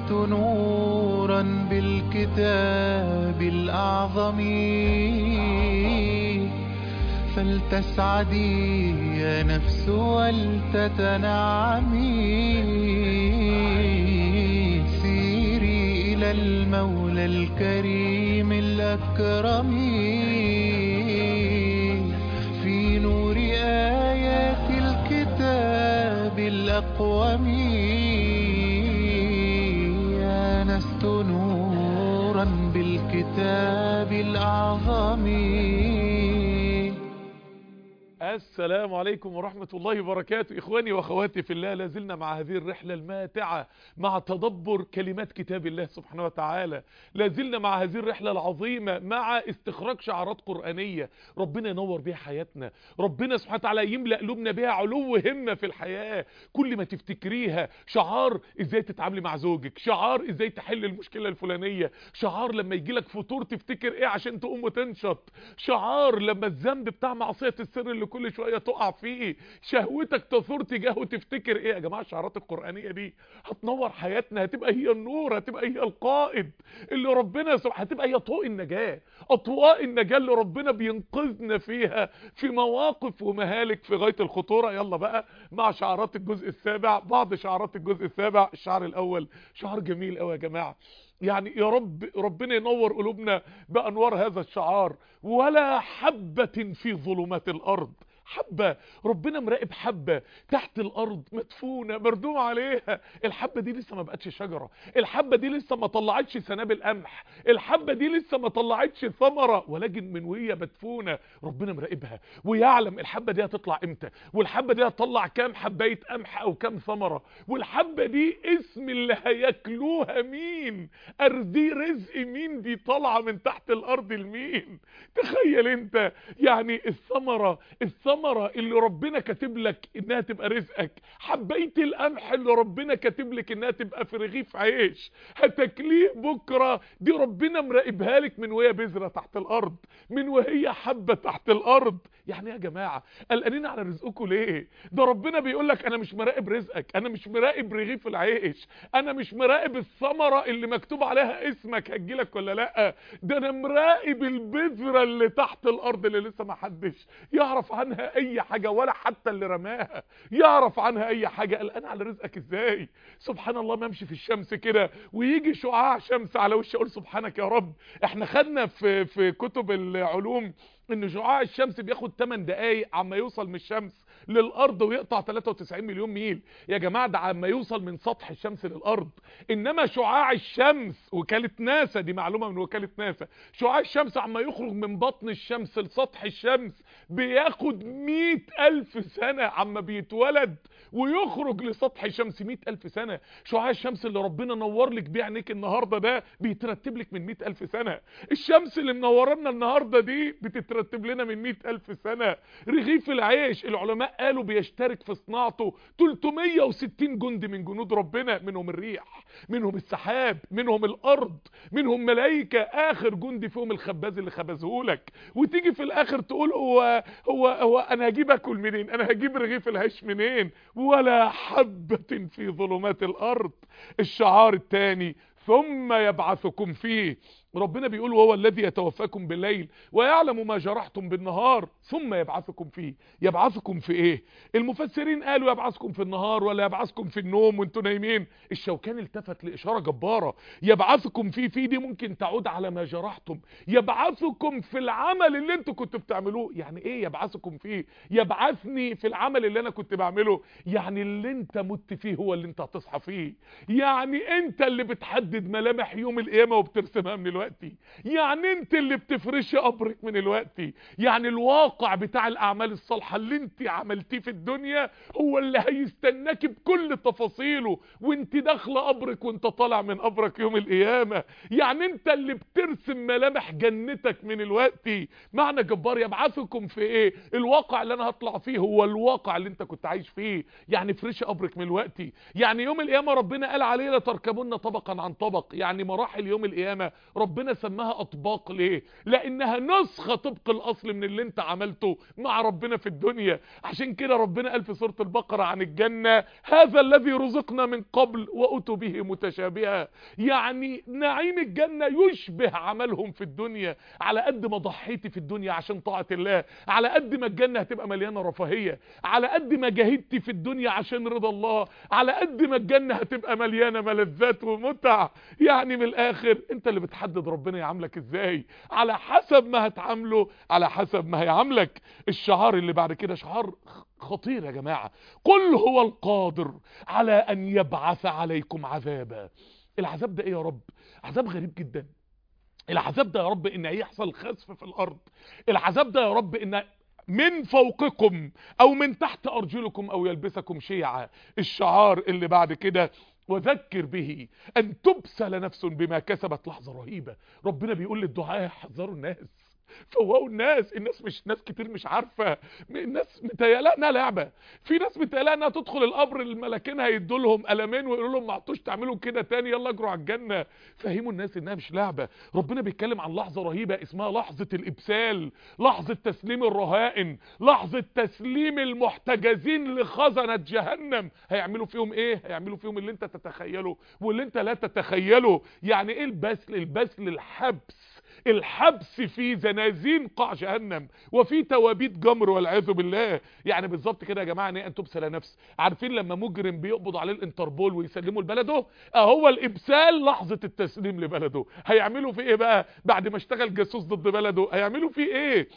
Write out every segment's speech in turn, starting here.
آنست نورا بالكتاب الأعظم فلتسعدي يا نفس ولتتنعمي سيري إلى المولى الكريم الأكرم في نور آيات الكتاب الأقوم آنست نورا بالكتاب الأعظم السلام عليكم ورحمة الله وبركاته إخواني وأخواتي في الله لازلنا مع هذه الرحلة الماتعة مع تدبر كلمات كتاب الله سبحانه وتعالى لازلنا مع هذه الرحلة العظيمة مع استخراج شعارات قرآنية ربنا ينور بها حياتنا ربنا سبحانه وتعالى يملأ قلوبنا بها علو همة في الحياة كل ما تفتكريها شعار ازاي تتعاملي مع زوجك شعار ازاي تحل المشكلة الفلانية شعار لما يجيلك فطور تفتكر ايه عشان تقوم وتنشط شعار لما الذنب بتاع معصية السر اللي كل شوية تقع فيه شهوتك تثور تجاهه تفتكر ايه يا جماعة الشعارات القرآنية دي هتنور حياتنا هتبقى هي النور هتبقى هي القائد اللي ربنا سبحانه هتبقى هي طوق النجاة اطواق النجاة اللي ربنا بينقذنا فيها في مواقف ومهالك في غاية الخطورة يلا بقى مع شعارات الجزء السابع بعض شعارات الجزء السابع الشعار الاول شعار جميل قوي يا جماعة يعني يا رب ربنا ينور قلوبنا بأنوار هذا الشعار ولا حبة في ظلمات الأرض حبة ربنا مراقب حبة تحت الارض مدفونة مردوم عليها الحبة دي لسه ما بقتش شجرة الحبة دي لسه ما طلعتش سنابل قمح الحبة دي لسه ما طلعتش ثمرة ولكن من وهي مدفونة ربنا مراقبها ويعلم الحبة دي هتطلع امتى والحبة دي هتطلع كام حباية قمح او كام ثمرة والحبة دي اسم اللي هياكلوها مين ارضي رزق مين دي طالعة من تحت الارض لمين تخيل انت يعني الثمرة الثمرة اللي ربنا كاتب لك انها تبقى رزقك حبايه القمح اللي ربنا كاتب لك انها تبقى في رغيف عيش هتاكليه بكره دي ربنا مراقبها لك من وهي بذره تحت الارض من وهي حبه تحت الارض يعني يا جماعه قلقانين على رزقكم ليه ده ربنا بيقول لك انا مش مراقب رزقك انا مش مراقب رغيف العيش انا مش مراقب الثمره اللي مكتوب عليها اسمك هتجيلك ولا لا ده انا مراقب البذره اللي تحت الارض اللي لسه ما حدش يعرف عنها اي حاجة ولا حتى اللي رماها يعرف عنها اي حاجة قلقان على رزقك ازاي سبحان الله ما امشي في الشمس كده ويجي شعاع شمس على وشي اقول سبحانك يا رب احنا خدنا في في كتب العلوم ان شعاع الشمس بياخد 8 دقايق عما يوصل من الشمس للارض ويقطع 93 مليون ميل يا جماعه ده عما يوصل من سطح الشمس للارض انما شعاع الشمس وكاله ناسا دي معلومه من وكاله ناسا شعاع الشمس عما يخرج من بطن الشمس لسطح الشمس بياخد مئة ألف سنة عما بيتولد ويخرج لسطح الشمس مئة ألف سنة شعاع الشمس اللي ربنا نور لك بيه عينيك النهاردة ده بيترتب لك من مئة ألف سنة الشمس اللي منورنا النهاردة دي بتترتب لنا من مئة ألف سنة رغيف العيش العلماء قالوا بيشترك في صناعته 360 جند من جنود ربنا منهم الريح منهم السحاب منهم الأرض منهم ملائكة آخر جندي فيهم الخباز اللي خبزهولك وتيجي في الآخر تقول هو هو هو انا هجيب اكل منين انا هجيب رغيف العيش منين ولا حبة في ظلمات الارض الشعار الثاني ثم يبعثكم فيه ربنا بيقول وهو الذي يتوفاكم بالليل ويعلم ما جرحتم بالنهار ثم يبعثكم فيه يبعثكم في ايه المفسرين قالوا يبعثكم في النهار ولا يبعثكم في النوم وانتوا نايمين الشوكان التفت لاشاره جباره يبعثكم فيه في دي ممكن تعود على ما جرحتم يبعثكم في العمل اللي انتوا كنتوا بتعملوه يعني ايه يبعثكم فيه يبعثني في العمل اللي انا كنت بعمله يعني اللي انت مت فيه هو اللي انت هتصحى فيه يعني انت اللي بتحدد ملامح يوم القيامه وبترسمها من الوقت يعني انت اللي بتفرشي قبرك من الوقت يعني الواقع بتاع الاعمال الصالحه اللي انت عملتيه في الدنيا هو اللي هيستناك بكل تفاصيله وانت داخله قبرك وانت طالع من قبرك يوم القيامه يعني انت اللي بترسم ملامح جنتك من الوقت معنى جبار يبعثكم في ايه الواقع اللي انا هطلع فيه هو الواقع اللي انت كنت عايش فيه يعني فرشي قبرك من الوقت يعني يوم القيامه ربنا قال عليه لتركبن طبقا عن طبق يعني مراحل يوم القيامه ربنا سماها اطباق ليه لانها نسخة طبق الاصل من اللي انت عملته مع ربنا في الدنيا عشان كده ربنا قال في سورة البقرة عن الجنة هذا الذي رزقنا من قبل واتوا به متشابها يعني نعيم الجنة يشبه عملهم في الدنيا على قد ما ضحيتي في الدنيا عشان طاعة الله على قد ما الجنة هتبقى مليانة رفاهية على قد ما جاهدتي في الدنيا عشان رضا الله على قد ما الجنة هتبقى مليانة ملذات ومتع يعني من الاخر انت اللي بتحدد ربنا يعاملك ازاي على حسب ما هتعامله على حسب ما هيعاملك الشعار اللي بعد كده شعار خطير يا جماعة قل هو القادر على ان يبعث عليكم عذابا العذاب ده ايه يا رب عذاب غريب جدا العذاب ده يا رب ان هيحصل خسف في الارض العذاب ده يا رب ان من فوقكم او من تحت ارجلكم او يلبسكم شيعا الشعار اللي بعد كده وذكر به ان تبسل نفس بما كسبت لحظة رهيبة ربنا بيقول للدعاء حذروا الناس فوقوا الناس الناس مش ناس كتير مش عارفه الناس متهيألها انها لعبه في ناس متهيألها انها تدخل القبر الملاكين هيدوا لهم قلمين ويقولوا لهم ما عدتوش تعملوا كده تاني يلا اجروا على الجنه فهموا الناس انها مش لعبه ربنا بيتكلم عن لحظه رهيبه اسمها لحظه الابسال لحظه تسليم الرهائن لحظه تسليم المحتجزين لخزنه جهنم هيعملوا فيهم ايه هيعملوا فيهم اللي انت تتخيله واللي انت لا تتخيله يعني ايه البسل البسل الحبس الحبس في زنازين قاع جهنم وفي توابيت جمر والعياذ بالله يعني بالظبط كده يا جماعه ان تبسل نفس عارفين لما مجرم بيقبض عليه الانتربول ويسلمه لبلده اهو الابسال لحظه التسليم لبلده هيعملوا فيه ايه بقى بعد ما اشتغل جاسوس ضد بلده هيعملوا فيه ايه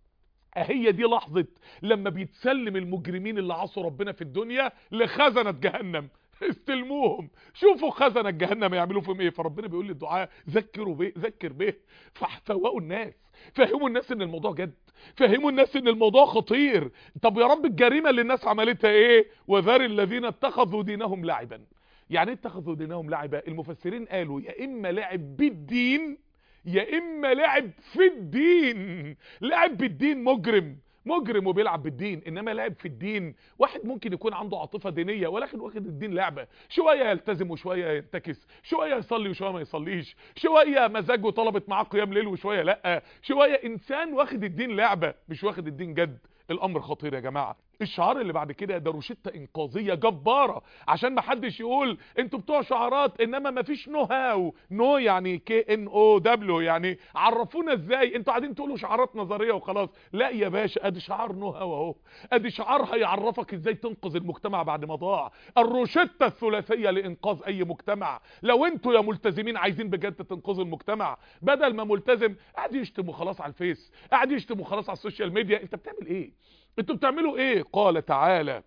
هي دي لحظة لما بيتسلم المجرمين اللي عصوا ربنا في الدنيا لخزنة جهنم استلموهم شوفوا خزنة جهنم يعملوا فيهم ايه فربنا بيقول للدعاء ذكروا به ذكر به ففوقوا الناس فهموا الناس ان الموضوع جد فهموا الناس ان الموضوع خطير طب يا رب الجريمة اللي الناس عملتها ايه وذر الذين اتخذوا دينهم لعبا يعني ايه اتخذوا دينهم لعبا المفسرين قالوا يا اما لعب بالدين يا اما لعب في الدين لعب بالدين مجرم مجرم وبيلعب بالدين انما لعب في الدين واحد ممكن يكون عنده عاطفه دينيه ولكن واخد الدين لعبه شويه يلتزم وشويه ينتكس شويه يصلي وشويه ما يصليش شويه مزاجه طلبت معاه قيام ليل وشويه لا شويه انسان واخد الدين لعبه مش واخد الدين جد الامر خطير يا جماعه الشعار اللي بعد كده ده روشته انقاذيه جباره عشان ما حدش يقول انتوا بتوع شعارات انما ما فيش نو هاو نو يعني كي ان او دبليو يعني عرفونا ازاي انتوا قاعدين تقولوا شعارات نظريه وخلاص لا يا باشا ادي شعار نو هاو اهو ادي شعار هيعرفك ازاي تنقذ المجتمع بعد ما ضاع الروشته الثلاثيه لانقاذ اي مجتمع لو انتوا يا ملتزمين عايزين بجد تنقذوا المجتمع بدل ما ملتزم قاعد يشتم وخلاص على الفيس قاعد يشتم وخلاص على السوشيال ميديا انت بتعمل ايه انتوا بتعملوا ايه قال تعالى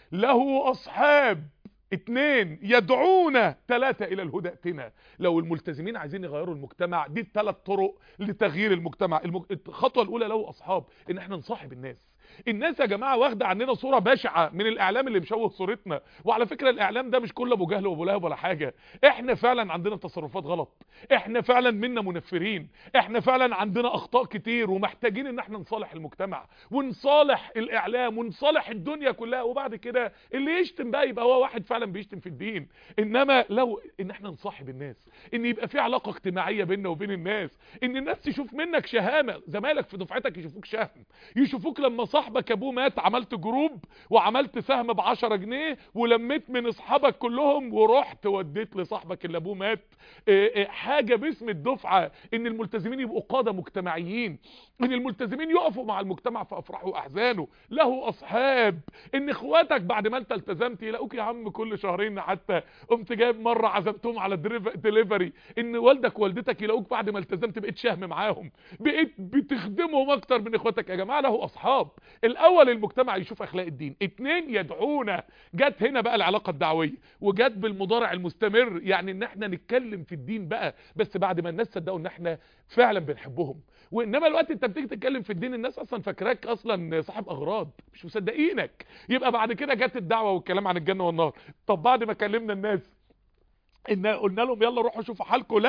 له اصحاب اتنين يدعونا ثلاثة الى الهدى اتنا لو الملتزمين عايزين يغيروا المجتمع دي الثلاث طرق لتغيير المجتمع المج... الخطوة الاولى له اصحاب ان احنا نصاحب الناس الناس يا جماعه واخده عننا صوره بشعه من الاعلام اللي مشوه صورتنا وعلى فكره الاعلام ده مش كله ابو جهل وابو لهب ولا حاجه احنا فعلا عندنا تصرفات غلط احنا فعلا منا منفرين احنا فعلا عندنا اخطاء كتير ومحتاجين ان احنا نصالح المجتمع ونصالح الاعلام ونصالح الدنيا كلها وبعد كده اللي يشتم بقى يبقى هو واحد فعلا بيشتم في الدين انما لو ان احنا نصاحب الناس ان يبقى في علاقه اجتماعيه بيننا وبين الناس ان الناس تشوف منك شهامه زمايلك في دفعتك يشوفوك شهم يشوفوك لما صاحبك ابوه مات عملت جروب وعملت سهم ب 10 جنيه ولميت من اصحابك كلهم ورحت وديت لصاحبك اللي ابوه مات اه اه حاجه باسم الدفعه ان الملتزمين يبقوا قاده مجتمعيين ان الملتزمين يقفوا مع المجتمع في افراحه واحزانه له اصحاب ان اخواتك بعد ما انت التزمت يلاقوك يا عم كل شهرين حتى قمت جايب مره عزمتهم على دليفري ان والدك ووالدتك يلاقوك بعد ما التزمت بقيت شهم معاهم بقيت بتخدمهم اكتر من اخواتك يا جماعه له اصحاب الاول المجتمع يشوف اخلاق الدين اتنين يدعونا جت هنا بقى العلاقه الدعويه وجت بالمضارع المستمر يعني ان احنا نتكلم في الدين بقى بس بعد ما الناس صدقوا ان احنا فعلا بنحبهم وانما الوقت انت بتيجي تتكلم في الدين الناس اصلا فاكراك اصلا صاحب اغراض مش مصدقينك يبقى بعد كده جت الدعوه والكلام عن الجنه والنار طب بعد ما كلمنا الناس ان قلنا لهم يلا روحوا شوفوا حالكم لا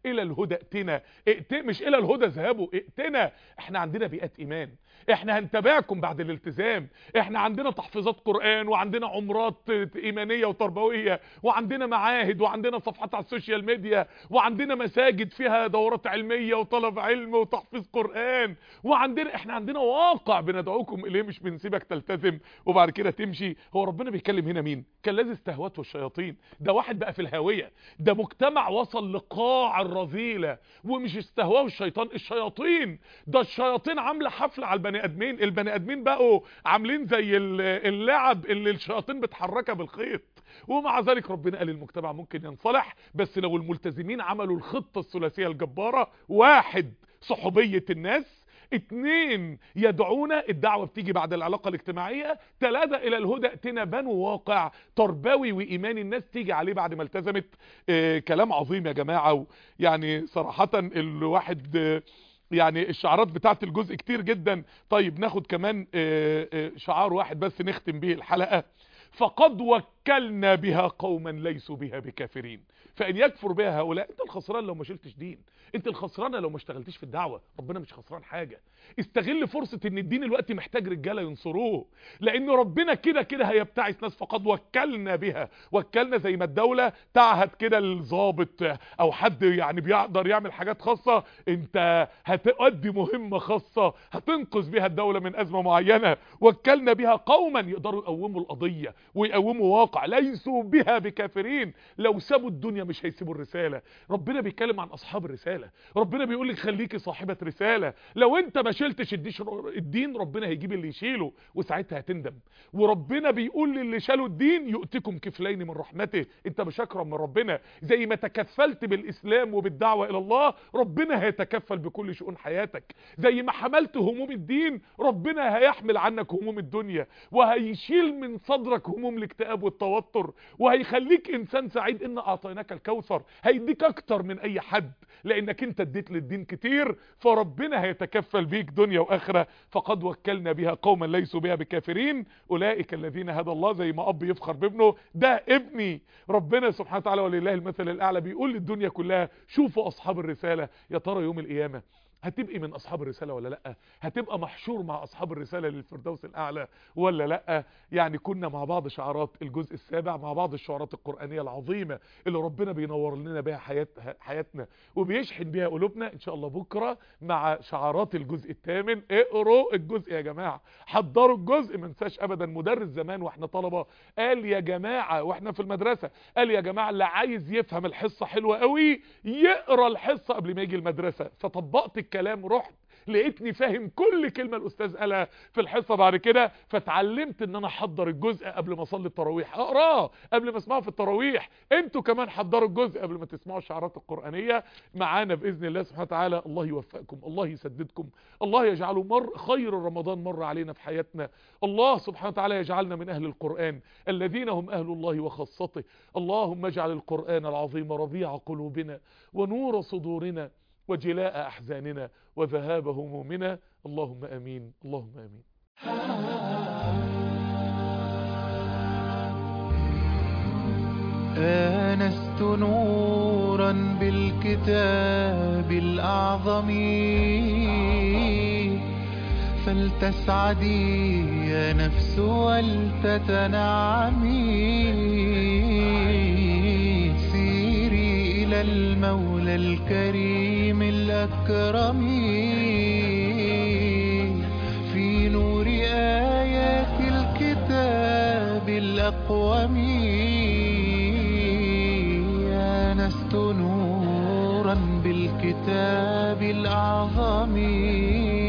الى الهدى ائتنا ائت... مش الى الهدى ذهبوا ائتنا احنا عندنا بيئات ايمان احنا هنتابعكم بعد الالتزام احنا عندنا تحفيظات قرآن وعندنا عمرات ايمانية وتربوية وعندنا معاهد وعندنا صفحات على السوشيال ميديا وعندنا مساجد فيها دورات علمية وطلب علم وتحفيظ قرآن وعندنا احنا عندنا واقع بندعوكم اليه مش بنسيبك تلتزم وبعد كده تمشي هو ربنا بيتكلم هنا مين كان لازم استهوات والشياطين ده واحد بقى في الهاوية ده مجتمع وصل لقاع الرذيلة ومش استهواه الشيطان الشياطين ده الشياطين عاملة حفلة على البني ادمين البني ادمين بقوا عاملين زي اللعب اللي الشياطين بتحركها بالخيط ومع ذلك ربنا قال المجتمع ممكن ينصلح بس لو الملتزمين عملوا الخطة الثلاثية الجبارة واحد صحوبية الناس اتنين يدعونا الدعوة بتيجي بعد العلاقة الاجتماعية تلاتة الى الهدى اتنا بنوا واقع تربوي وايماني الناس تيجي عليه بعد ما التزمت اه كلام عظيم يا جماعة يعني صراحة الواحد اه يعني الشعارات بتاعت الجزء كتير جدا طيب ناخد كمان اه اه شعار واحد بس نختم به الحلقة فقد وكلنا بها قوما ليسوا بها بكافرين فان يكفر بها هؤلاء انت الخسران لو ما شلتش دين انت الخسرانه لو ما اشتغلتش في الدعوه ربنا مش خسران حاجه استغل فرصه ان الدين الوقت محتاج رجاله ينصروه لان ربنا كده كده هيبتعث ناس فقد وكلنا بها وكلنا زي ما الدوله تعهد كده الضابط او حد يعني بيقدر يعمل حاجات خاصه انت هتؤدي مهمه خاصه هتنقذ بها الدوله من ازمه معينه وكلنا بها قوما يقدروا يقوموا القضيه ويقوموا واقع ليسوا بها بكافرين لو سابوا الدنيا مش هيسيبوا الرساله ربنا بيتكلم عن اصحاب الرساله ربنا بيقول لك خليكي صاحبه رساله لو انت ما شلتش الدين ربنا هيجيب اللي يشيله وساعتها هتندم وربنا بيقول للي شالوا الدين يؤتكم كفلين من رحمته انت مش اكرم من ربنا زي ما تكفلت بالاسلام وبالدعوه الى الله ربنا هيتكفل بكل شؤون حياتك زي ما حملت هموم الدين ربنا هيحمل عنك هموم الدنيا وهيشيل من صدرك هموم الاكتئاب والتوتر وهيخليك انسان سعيد ان اعطيناك الكوثر هيديك اكتر من اي حد لانك انت اديت للدين كتير فربنا هيتكفل بيك دنيا واخره فقد وكلنا بها قوما ليسوا بها بكافرين اولئك الذين هدى الله زي ما اب يفخر بابنه ده ابني ربنا سبحانه وتعالى ولله المثل الاعلى بيقول للدنيا كلها شوفوا اصحاب الرساله يا ترى يوم القيامه هتبقي من اصحاب الرساله ولا لا هتبقى محشور مع اصحاب الرساله للفردوس الاعلى ولا لا يعني كنا مع بعض شعارات الجزء السابع مع بعض الشعارات القرانيه العظيمه اللي ربنا بينور لنا بها حيات حياتنا وبيشحن بها قلوبنا ان شاء الله بكره مع شعارات الجزء الثامن اقروا الجزء يا جماعه حضروا الجزء ما ننساش ابدا مدرس زمان واحنا طلبه قال يا جماعه واحنا في المدرسه قال يا جماعه اللي عايز يفهم الحصه حلوه قوي يقرا الحصه قبل ما يجي المدرسه فطبقت الكلام رحت لقيتني فاهم كل كلمة الاستاذ قالها في الحصة بعد كده فتعلمت ان انا احضر الجزء قبل ما اصلي التراويح اقراه قبل ما اسمعه في التراويح انتوا كمان حضروا الجزء قبل ما تسمعوا الشعارات القرآنية معانا باذن الله سبحانه وتعالى الله يوفقكم الله يسددكم الله يجعله مر خير رمضان مر علينا في حياتنا الله سبحانه وتعالى يجعلنا من اهل القرآن الذين هم اهل الله وخاصته اللهم اجعل القرآن العظيم ربيع قلوبنا ونور صدورنا وجلاء أحزاننا وذهاب همومنا اللهم أمين اللهم أمين آنست نورا بالكتاب الأعظم فلتسعدي يا نفس ولتتنعمي سيري إلى المولى الكريم الأكرم في نور آيات الكتاب الأقوم آنست نورا بالكتاب الأعظم